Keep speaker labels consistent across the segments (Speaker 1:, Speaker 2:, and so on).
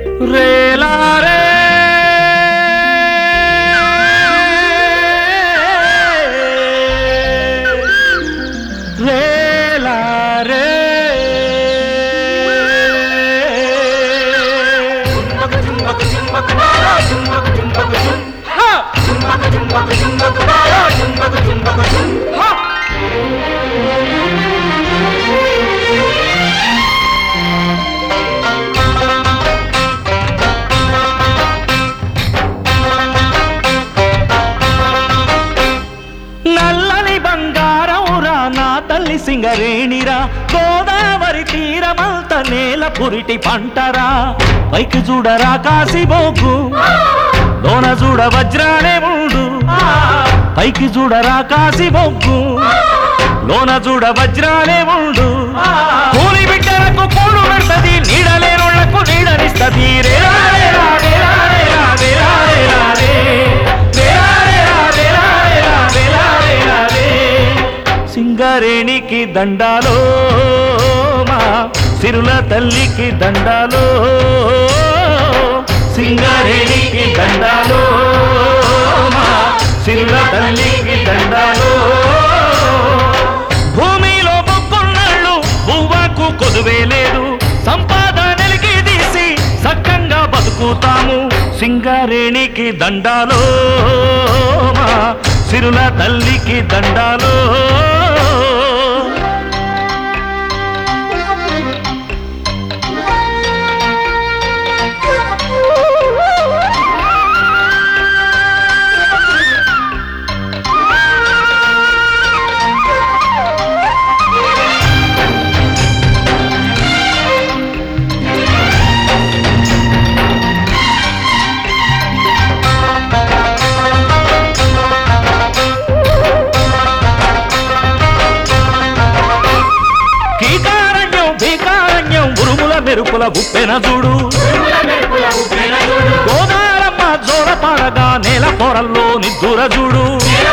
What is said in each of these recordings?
Speaker 1: రేలారే రేలారే హా! హా! నల్లని బంగారంరా నా తల్లి సింగరేణిరా గోదావరి తీరమంత నేల పురిటి పంటరా పైకి చూడరా కాసిబోకు లోన చూడ వజ్రాలే ముందు పైకి చూడరా కాసిబొగ్గు లోన చూడ వజ్రాలే ముందు కూలి బిడ్డలకు కూడు పెడతది నీడలేనుళ్లకు నీడనిస్తది రేరా రేరా రేరా రేరా రేరా రేరా రే. రేరా రేరా రేరా రేరా రేరా రేరా రే. సింగరేణికి దండాలో మా సిరుల తల్లికి దండాలో సింగరేణికి దండాలో మా సిరుల తల్లికి దండాలో భూమిలో బొక్కున్నాళ్ళు బువ్వకు కొదువే లేదు సంపాదనలకి తీసి సక్కంగా బతుకుతాము సింగారేణికి దండాలో మా సిరుల తల్లికి దండాలో కీకారణ్యం భీకారణ్యం ఉరుముల మెరుపుల ఉప్పెన చూడు గోదారమ్మ జోడ పాడగా నేల పొరల్లో నిద్దుర చూడు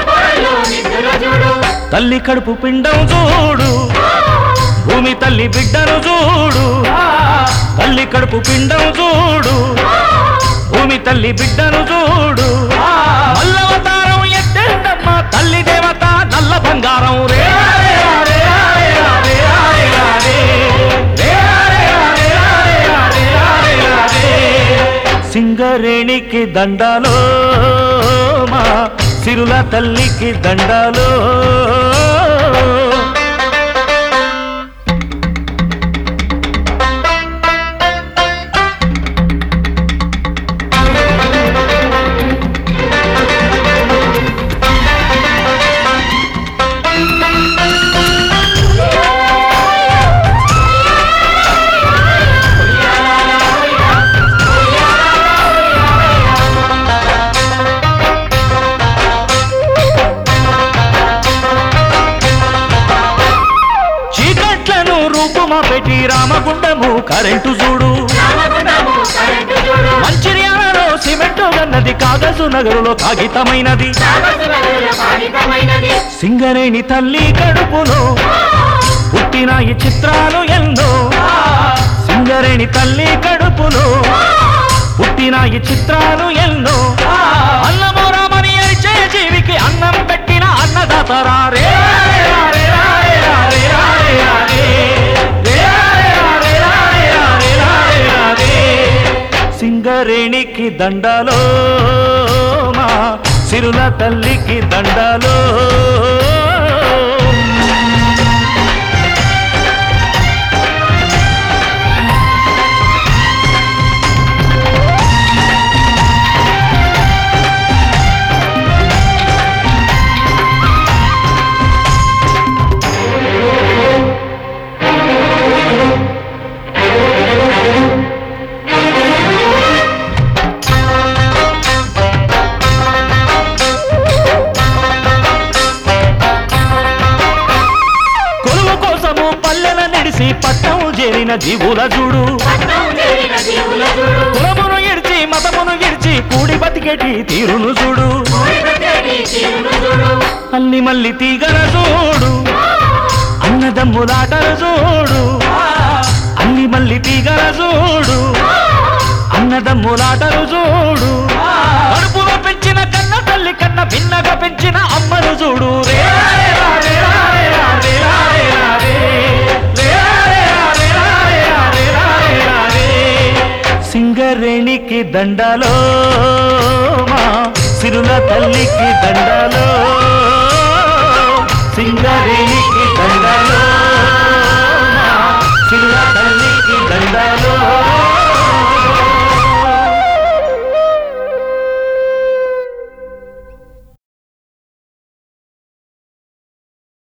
Speaker 1: తల్లి కడుపు పిండం చూడు భూమి తల్లి బిడ్డను చూడు తల్లి కడుపు పిండం చూడు భూమి తల్లి బిడ్డను చూడు మల్లవతారం ఎత్తేందమ్మ తల్లి దేవత నల్ల బంగారం రే సింగరేణికి దండాలో మా సిరుల తల్లికి దండాలో చీకట్లను రూపుమా పెట్టి రామగుండము కరెంటు చూడు మంచిర్యాలలో సిమెంటు గన్నది కాగజు నగరులో కాగితమైనది సింగరేణి తల్లి కడుపులో పుట్టిన ఈ చిత్రాలు ఎన్నో సింగరేణి తల్లి కడుపులో పుట్టిన ఈ చిత్రాలు ఎన్నో అన్నమో రామని అరిచే జీవికి అన్నం పెట్టిన అన్నదాతరా రే రే రే రే రే రే రే రే రే రే రే రే సింగరేణికి దండాలో మా సిరుల తల్లికి దండాలో కొలువు కోసము పల్లెల నిడిసి పట్టం చేరిన జీవుల చూడు కులమును ఇడిచి మతమును ఇడిచి కూడి బతికేటి తీరును చూడు అల్లి మల్లి తీగల చూడు అన్నదమ్ములాటలు చూడు అల్లి మల్లి తీగల చూడు కన్నులాటలు చూడు కడుపులో పెంచిన కన్న తల్లి కన్న భిన్నగా పెంచిన అమ్మను చూడు రే రే రా రే రా రే రా రే రా రే రా రే. రే రా రే రా రే రా రే రా రే రా రే రా రే. సింగరేణికి దండలో మా సిరుల తల్లికి దండలో సింగరేణికి దండలో మా సిరుల తల్లికి దండలో